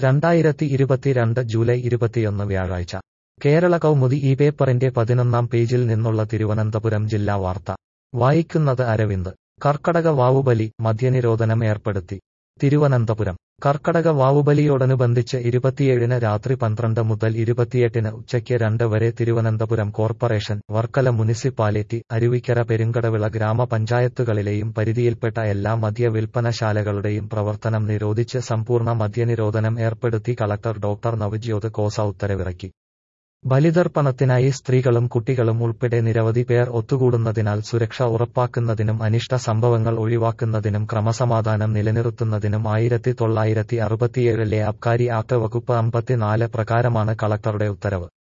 രണ്ടായിരത്തി ഇരുപത്തിരണ്ട് ജൂലൈ ഇരുപത്തിയൊന്ന് വ്യാഴാഴ്ച കേരള കൗമുദി ഈ പേപ്പറിന്റെ പതിനൊന്നാം പേജിൽ നിന്നുള്ള തിരുവനന്തപുരം ജില്ലാ വാർത്ത വായിക്കുന്നത് അരവിന്ദ് കർക്കടക വാവുബലി മദ്യനിരോധനം ഏർപ്പെടുത്തി തിരുവനന്തപുരം കർക്കടക വാവുബലിയോടനുബന്ധിച്ച് ഇരുപത്തിയേഴിന് രാത്രി പന്ത്രണ്ട് മുതൽ ഇരുപത്തിയെട്ടിന് ഉച്ചയ്ക്ക് രണ്ട് വരെ തിരുവനന്തപുരം കോർപ്പറേഷൻ വർക്കല മുനിസിപ്പാലിറ്റി അരുവിക്കര പെരുങ്കടവിള ഗ്രാമപഞ്ചായത്തുകളിലെയും പരിധിയിൽപ്പെട്ട എല്ലാ മദ്യ വിൽപ്പനശാലകളുടെയും പ്രവർത്തനം നിരോധിച്ച് സമ്പൂർണ്ണ മദ്യനിരോധനം ഏർപ്പെടുത്തി കളക്ടർ ഡോക്ടർ നവജ്യോത് കോസ ഉത്തരവിറക്കി ബലിതർപ്പണത്തിനായി സ്ത്രീകളും കുട്ടികളും ഉൾപ്പെടെ നിരവധി പേർ ഒത്തുകൂടുന്നതിനാൽ സുരക്ഷ ഉറപ്പാക്കുന്നതിനും അനിഷ്ട സംഭവങ്ങൾ ഒഴിവാക്കുന്നതിനും ക്രമസമാധാനം നിലനിർത്തുന്നതിനും ആയിരത്തി തൊള്ളായിരത്തി അറുപത്തിയേഴിലെ അബ്കാരി ആക്ട് വകുപ്പ് അമ്പത്തിനാല് പ്രകാരമാണ് കളക്ടറുടെ ഉത്തരവ്